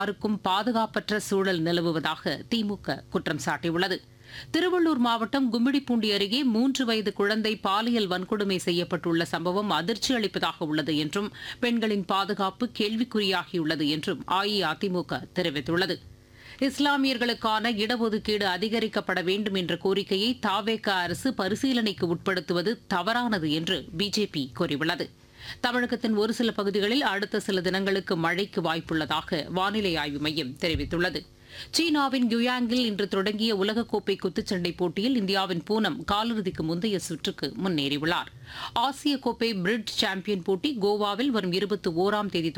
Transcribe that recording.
யாருக்கும் பாதுகாப்பற்ற சூழல் நிலவுவதாக திமுக குற்றம் சாட்டியுள்ளது திருவள்ளூர் மாவட்டம் கும்மிடிப்பூண்டி அருகே மூன்று வயது குழந்தை பாலியல் வன்கொடுமை செய்யப்பட்டுள்ள சம்பவம் அதிர்ச்சி அளிப்பதாக உள்ளது என்றும் பெண்களின் பாதுகாப்பு கேள்விக்குறியாகியுள்ளது என்றும் அஇஅதிமுக தெரிவித்துள்ளது இஸ்லாமியர்களுக்கான இடஒதுக்கீடு அதிகரிக்கப்பட வேண்டும் என்ற கோரிக்கையை தாவேக அரசு பரிசீலனைக்கு உட்படுத்துவது தவறானது என்று பிஜேபி கூறியுள்ளது தமிழகத்தின் ஒரு சில பகுதிகளில் அடுத்த சில தினங்களுக்கு மழைக்கு வாய்ப்புள்ளதாக வானிலை ஆய்வு மையம் தெரிவித்துள்ளது சீனாவின் யுயாங்கில் இன்று தொடங்கிய உலகக்கோப்பை குத்துச்சண்டை போட்டியில் இந்தியாவின் பூனம் காலிறுதிக்கு முந்தைய சுற்றுக்கு முன்னேறியுள்ளார் ஆசிய கோப்பை பிரிட்ஜ் சாம்பியன் போட்டி கோவாவில் வரும் இருபத்தி ஓராம் தேதி